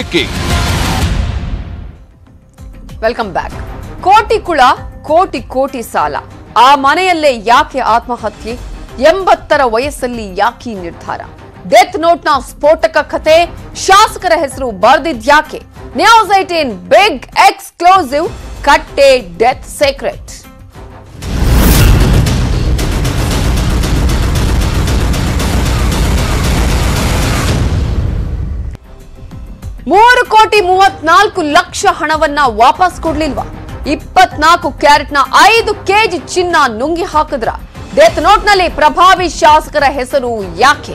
breaking welcome back ಕೋಟಿ ಕುಳ ಕೋಟಿ ಕೋಟಿ ಸಾಲ ಆ ಮನೆಯಲ್ಲೇ ಯಾಕೆ ಆತ್ಮಹತ್ಯೆ ಎಂಬತ್ತರ ವಯಸ್ಸಲ್ಲಿ ಯಾಕೆ ಈ ನಿರ್ಧಾರ ಡೆತ್ ನೋಟ್ನ ಸ್ಫೋಟಕ ಕಥೆ ಶಾಸಕರ ಹೆಸರು ಬರ್ದಿದ್ಯಾಕೆ ನ್ಯೂಸ್ ಏಟೀನ್ ಬಿಗ್ ಎಕ್ಸ್ಕ್ಲೂಸಿವ್ ಕಟ್ಟೆ ಡೆತ್ ಸೀಕ್ರೆಟ್ ಮೂರು ಕೋಟಿ ಮೂವತ್ನಾಲ್ಕು ಲಕ್ಷ ಹಣವನ್ನ ವಾಪಸ್ ಕೊಡ್ಲಿಲ್ವಾ ಇಪ್ಪತ್ನಾಲ್ಕು ಕ್ಯಾರೆಟ್ನ ಐದು ಕೆಜಿ ಚಿನ್ನ ನುಂಗಿ ಹಾಕಿದ್ರ ಡೆತ್ ನೋಟ್ನಲ್ಲಿ ಪ್ರಭಾವಿ ಶಾಸಕರ ಹೆಸರು ಯಾಕೆ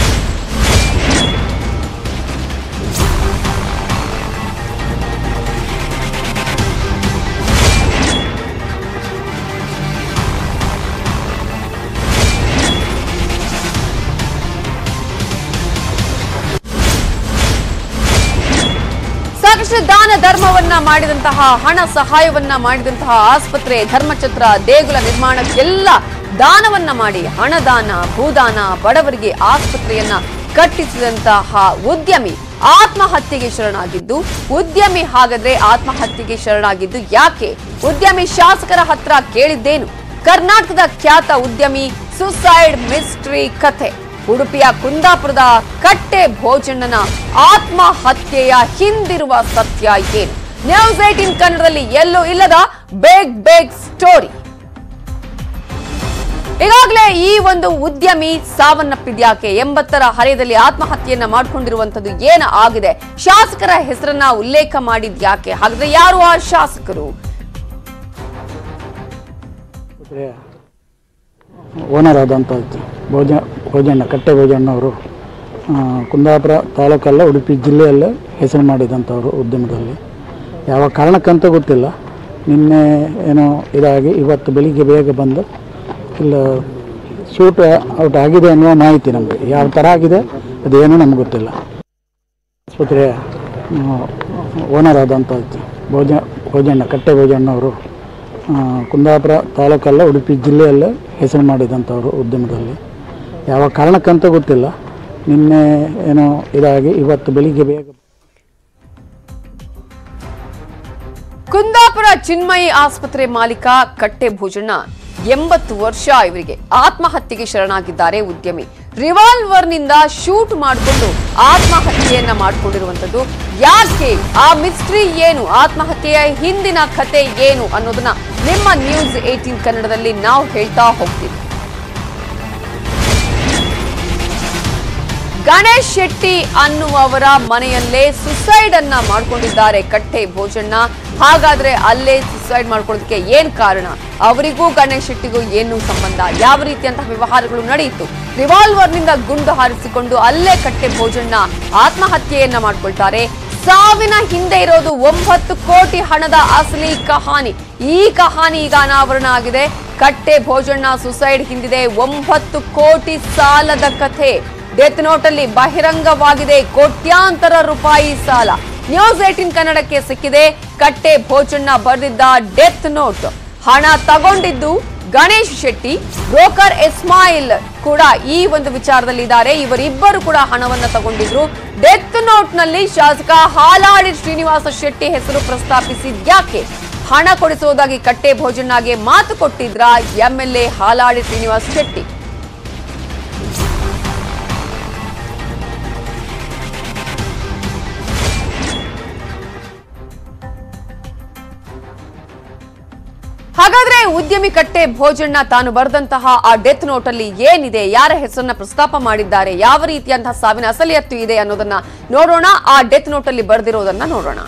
ಸಾಕಷ್ಟು ದಾನ ಧರ್ಮವನ್ನ ಮಾಡಿದಂತಹ ಹಣ ಸಹಾಯವನ್ನ ಮಾಡಿದಂತಹ ಆಸ್ಪತ್ರೆ ಧರ್ಮಛತ್ರ ದೇಗುಲ ನಿರ್ಮಾಣಕ್ಕೆಲ್ಲ ದಾನವನ್ನ ಮಾಡಿ ಹಣದಾನ ಭೂದಾನ ಬಡವರಿಗೆ ಆಸ್ಪತ್ರೆಯನ್ನ ಕಟ್ಟಿಸಿದಂತಹ ಉದ್ಯಮಿ ಆತ್ಮಹತ್ಯೆಗೆ ಶರಣಾಗಿದ್ದು ಉದ್ಯಮಿ ಹಾಗಾದ್ರೆ ಆತ್ಮಹತ್ಯೆಗೆ ಶರಣಾಗಿದ್ದು ಯಾಕೆ ಉದ್ಯಮಿ ಶಾಸಕರ ಹತ್ರ ಕೇಳಿದ್ದೇನು ಕರ್ನಾಟಕದ ಖ್ಯಾತ ಉದ್ಯಮಿ ಸುಸೈಡ್ ಮಿಸ್ಟ್ರಿ ಕಥೆ ಉಡುಪಿಯ ಕುಂದಾಪುರದ ಕಟ್ಟೆ ಭೋಜಣ್ಣನ ಆತ್ಮಹತ್ಯೆಯ ಹಿಂದಿರುವ ಸತ್ಯ ಏನು ನ್ಯೂಸ್ ಏಟೀನ್ ಕನ್ನಡದಲ್ಲಿ ಎಲ್ಲೂ ಇಲ್ಲದ ಬೇಗ್ ಬೇಗ್ ಸ್ಟೋರಿ ಈಗಾಗಲೇ ಈ ಒಂದು ಉದ್ಯಮಿ ಸಾವನ್ನಪ್ಪಿದ್ಯಾಕೆ ಎಂಬತ್ತರ ಹರೆಯದಲ್ಲಿ ಆತ್ಮಹತ್ಯೆಯನ್ನ ಮಾಡಿಕೊಂಡಿರುವಂತದ್ದು ಏನು ಆಗಿದೆ ಶಾಸಕರ ಹೆಸರನ್ನ ಉಲ್ಲೇಖ ಮಾಡಿದ್ಯಾಕೆ ಹಾಗಾದ್ರೆ ಯಾರು ಆ ಶಾಸಕರು ಓನರ್ ಆದಂಥ ಭೋಜ ಭೋಜಣ್ಣ ಕಟ್ಟೆ ಭೋಜಣ್ಣವರು ಆ, ಕುಂದಾಪುರ ತಾಲೂಕಲ್ಲ ಉಡುಪಿ ಜಿಲ್ಲೆಯಲ್ಲೇ ಹೆಸರು ಮಾಡಿದಂಥವ್ರು ಉದ್ಯಮದಲ್ಲಿ ಯಾವ ಕಾರಣಕ್ಕಂತ ಗೊತ್ತಿಲ್ಲ ನಿನ್ನೆ ಏನೋ ಇದಾಗಿ ಇವತ್ತು ಬೆಳಿಗ್ಗೆ ಬೇಗ ಬಂದು ಇಲ್ಲ ಶೂಟ್ ಔಟ್ ಆಗಿದೆ ಅನ್ನುವ ಮಾಹಿತಿ ನಮಗೆ ಯಾವ ಥರ ಆಗಿದೆ ಅದೇನು ನಮ್ಗೆ ಗೊತ್ತಿಲ್ಲ ಆಸ್ಪತ್ರೆಯ ಓನರ್ ಆದಂಥ ಭೋಜ ಭೋಜಣ್ಣ ಕಟ್ಟೆ ಭೋಜಣ್ಣವರು ಆ, ಕುಂದಾಪುರ ತಾಲೂಕಲ್ಲ ಉಡುಪಿ ಜಿಲ್ಲೆಯಲ್ಲೇ ಹೆಸರು ಮಾಡಿದಂಥವ್ರು ಉದ್ಯಮದಲ್ಲಿ ಯಾವ ಕಾರಣಕ್ಕಂತ ಗೊತ್ತಿಲ್ಲ ನಿನ್ನೆ ಏನೋ ಇದಾಗಿ ಇವತ್ತು ಬೆಳಿಗ್ಗೆ ಬೇಗ ಕುಂದಾಪುರ ಚಿನ್ಮಯಿ ಆಸ್ಪತ್ರೆ ಮಾಲೀಕ ಕಟ್ಟೆ ಭೋಜಣ್ಣ ಎಂಬತ್ತು ವರ್ಷ ಇವರಿಗೆ ಆತ್ಮಹತ್ಯೆಗೆ ಶರಣಾಗಿದ್ದಾರೆ ಉದ್ಯಮಿ ರಿವಾಲ್ವರ್ ನಿಂದ ಶೂಟ್ ಮಾಡಿಕೊಂಡು ಆತ್ಮಹತ್ಯೆಯನ್ನ ಮಾಡಿಕೊಂಡಿರುವಂತದ್ದು ಯಾಕೆ ಆ ಮಿಸ್ಟ್ರಿ ಏನು ಆತ್ಮಹತ್ಯೆಯ ಹಿಂದಿನ ಕತೆ ಏನು ಅನ್ನೋದನ್ನ ನಿಮ್ಮ ನ್ಯೂಸ್ ಏಟೀನ್ ಕನ್ನಡದಲ್ಲಿ ನಾವು ಹೇಳ್ತಾ ಹೋಗ್ತೀವಿ ಗಣೇಶ್ ಶೆಟ್ಟಿ ಅನ್ನುವವರ ಮನೆಯಲ್ಲೇ ಸುಸೈಡ್ ಅನ್ನ ಮಾಡ್ಕೊಂಡಿದ್ದಾರೆ ಕಟ್ಟೆ ಭೋಜಣ್ಣ ಹಾಗಾದ್ರೆ ಅಲ್ಲೇ ಸುಸೈಡ್ ಮಾಡ್ಕೊಳ್ಳೋದಕ್ಕೆ ಏನ್ ಕಾರಣ ಅವರಿಗೂ ಗಣೇಶ್ ಶೆಟ್ಟಿಗೂ ಏನು ಸಂಬಂಧ ಯಾವ ರೀತಿಯಂತಹ ವ್ಯವಹಾರಗಳು ನಡೆಯಿತು ರಿವಾಲ್ವರ್ ನಿಂದ ಗುಂಡು ಹಾರಿಸಿಕೊಂಡು ಅಲ್ಲೇ ಕಟ್ಟೆ ಭೋಜಣ್ಣ ಆತ್ಮಹತ್ಯೆಯನ್ನ ಮಾಡ್ಕೊಳ್ತಾರೆ ಸಾವಿನ ಹಿಂದೆ ಇರೋದು ಒಂಬತ್ತು ಕೋಟಿ ಹಣದ ಅಸಲಿ ಕಹಾನಿ ಈ ಕಹಾನಿ ಈಗ ಅನಾವರಣ ಆಗಿದೆ ಕಟ್ಟೆ ಭೋಜಣ್ಣ ಸುಸೈಡ್ ಹಿಂದಿದೆ ಒಂಬತ್ತು ಕೋಟಿ ಸಾಲದ ಕಥೆ ಡೆತ್ ನೋಟ್ ಅಲ್ಲಿ ಬಹಿರಂಗವಾಗಿದೆ ಕೋಟ್ಯಾಂತರ ರೂಪಾಯಿ ಸಾಲ ನ್ಯೂಸ್ ಏಟಿನ್ ಕನ್ನಡಕ್ಕೆ ಸಿಕ್ಕಿದೆ ಕಟ್ಟೆ ಭೋಜಣ್ಣ ಬರೆದಿದ್ದ ಡೆತ್ ನೋಟ್ ಹಣ ತಗೊಂಡಿದ್ದು ಗಣೇಶ್ ಶೆಟ್ಟಿ ಬ್ರೋಕರ್ ಇಸ್ಮಾಯಿಲ್ ಕೂಡ ಈ ಒಂದು ವಿಚಾರದಲ್ಲಿ ಇದ್ದಾರೆ ಇವರಿಬ್ಬರು ಕೂಡ ಹಣವನ್ನ ತಗೊಂಡಿದ್ರು ಡೆತ್ ನೋಟ್ ನಲ್ಲಿ ಶಾಸಕ ಹಾಲಾಡಿ ಶ್ರೀನಿವಾಸ ಶೆಟ್ಟಿ ಹೆಸರು ಪ್ರಸ್ತಾಪಿಸಿದ್ಯಾಕೆ ಹಣ ಕೊಡಿಸುವುದಾಗಿ ಕಟ್ಟೆ ಭೋಜಣ್ಣಗೆ ಮಾತು ಕೊಟ್ಟಿದ್ರ ಎಂಎಲ್ಎ ಹಾಲಾಡಿ ಶ್ರೀನಿವಾಸ ಶೆಟ್ಟಿ ಹಾಗಾದ್ರೆ ಉದ್ಯಮಿ ಕಟ್ಟೆ ಭೋಜಣ್ಣ ತಾನು ಬರೆದಂತಹ ಆ ಡೆತ್ ನೋಟ್ ಅಲ್ಲಿ ಏನಿದೆ ಯಾರ ಹೆಸರನ್ನ ಪ್ರಸ್ತಾಪ ಮಾಡಿದ್ದಾರೆ ಯಾವ ರೀತಿಯಂತಹ ಸಾವಿನ ಅಸಲಿಯತ್ತು ಇದೆ ಅನ್ನೋದನ್ನ ನೋಡೋಣ ಆ ಡೆತ್ ನೋಟ್ ಅಲ್ಲಿ ಬರೆದಿರೋದನ್ನ ನೋಡೋಣ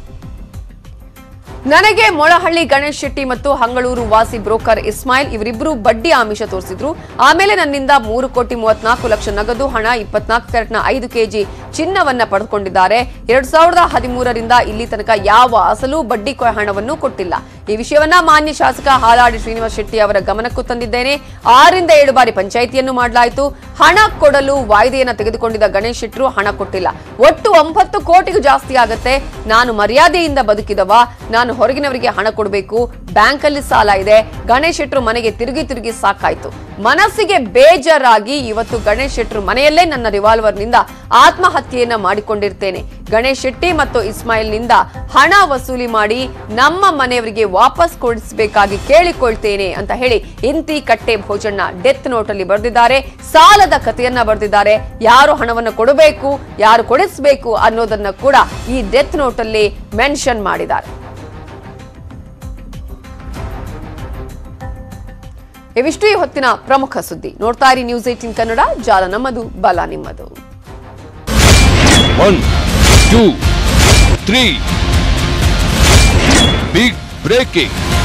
ನನಗೆ ಮೊಳಹಳ್ಳಿ ಗಣೇಶ್ ಶೆಟ್ಟಿ ಮತ್ತು ಹಂಗಳೂರು ವಾಸಿ ಬ್ರೋಕರ್ ಇಸ್ಮಾಯಿಲ್ ಇವರಿಬ್ಬರು ಬಡ್ಡಿ ಆಮಿಷ ತೋರಿಸಿದ್ರು ಆಮೇಲೆ ನನ್ನಿಂದ ಮೂರು ಕೋಟಿ ಮೂವತ್ನಾಲ್ಕು ಲಕ್ಷ ನಗದು ಹಣ ಇಪ್ಪತ್ನಾಲ್ಕು ಕ್ಯಾರೆಟ್ನ ಐದು ಕೆಜಿ ಚಿನ್ನವನ್ನ ಪಡೆದುಕೊಂಡಿದ್ದಾರೆ ಎರಡ್ ಸಾವಿರದ ಹದಿಮೂರರಿಂದ ಇಲ್ಲಿ ತನಕ ಯಾವ ಅಸಲು ಬಡ್ಡಿ ಕೊ- ಹಣವನ್ನು ಕೊಟ್ಟಿಲ್ಲ ಈ ವಿಷಯವನ್ನ ಮಾನ್ಯ ಶಾಸಕ ಹಾಲಾಡಿ ಶ್ರೀನಿವಾಸ ಶೆಟ್ಟಿ ಅವರ ಗಮನಕ್ಕೂ ತಂದಿದ್ದೇನೆ ಆರಿಂದ ಏಳು ಬಾರಿ ಪಂಚಾಯಿತಿಯನ್ನು ಮಾಡಲಾಯಿತು ಹಣ ಕೊಡಲು ವಾಯ್ದೆಯನ್ನ ತೆಗೆದುಕೊಂಡಿದ್ದ ಗಣೇಶ್ ಶೆಟ್ಟರು ಹಣ ಕೊಟ್ಟಿಲ್ಲ ಒಟ್ಟು ಒಂಬತ್ತು ಕೋಟಿಗೂ ಜಾಸ್ತಿ ಆಗತ್ತೆ ನಾನು ಮರ್ಯಾದೆಯಿಂದ ಬದುಕಿದವ ನಾನು ಹೊರಗಿನವರಿಗೆ ಹಣ ಕೊಡಬೇಕು ಬ್ಯಾಂಕಲ್ಲಿ ಸಾಲ ಇದೆ ಗಣೇಶ್ ಶೆಟ್ಟರು ಮನೆಗೆ ತಿರುಗಿ ತಿರುಗಿ ಸಾಕಾಯ್ತು ಮನಸ್ಸಿಗೆ ಬೇಜಾರಾಗಿ ಇವತ್ತು ಗಣೇಶ್ ಶೆಟ್ಟರು ಮನೆಯಲ್ಲೇ ನನ್ನ ರಿವಾಲ್ವರ್ನಿಂದ ಆತ್ಮಹತ್ಯೆಯನ್ನ ಮಾಡಿಕೊಂಡಿರ್ತೇನೆ ಗಣೇಶ್ ಶೆಟ್ಟಿ ಮತ್ತು ಇಸ್ಮಾಯಿಲ್ನಿಂದ ಹಣ ವಸೂಲಿ ಮಾಡಿ ನಮ್ಮ ಮನೆಯವರಿಗೆ ವಾಪಸ್ ಕೊಡಿಸಬೇಕಾಗಿ ಕೇಳಿಕೊಳ್ತೇನೆ ಅಂತ ಹೇಳಿ ಇಂತಿ ಕಟ್ಟೆ ಭೋಜಣ್ಣ ಡೆತ್ ನೋಟ್ ಅಲ್ಲಿ ಬರೆದಿದ್ದಾರೆ ಸಾಲದ ಕಥೆಯನ್ನ ಬರೆದಿದ್ದಾರೆ ಯಾರು ಹಣವನ್ನು ಕೊಡಬೇಕು ಯಾರು ಕೊಡಿಸಬೇಕು ಅನ್ನೋದನ್ನ ಕೂಡ ಈ ಡೆತ್ ನೋಟ್ ಅಲ್ಲಿ ಮೆನ್ಷನ್ ಮಾಡಿದ್ದಾರೆ ಇವಿಷ್ಟು ಈ ಹೊತ್ತಿನ ಪ್ರಮುಖ ಸುದ್ದಿ ನೋಡ್ತಾ ಇರಿ ನ್ಯೂಸ್ ಏಟಿನ್ ಕನ್ನಡ ಜಾಲ ನಮ್ಮದು ಬಲ ನಿಮ್ಮದು one two three big breaking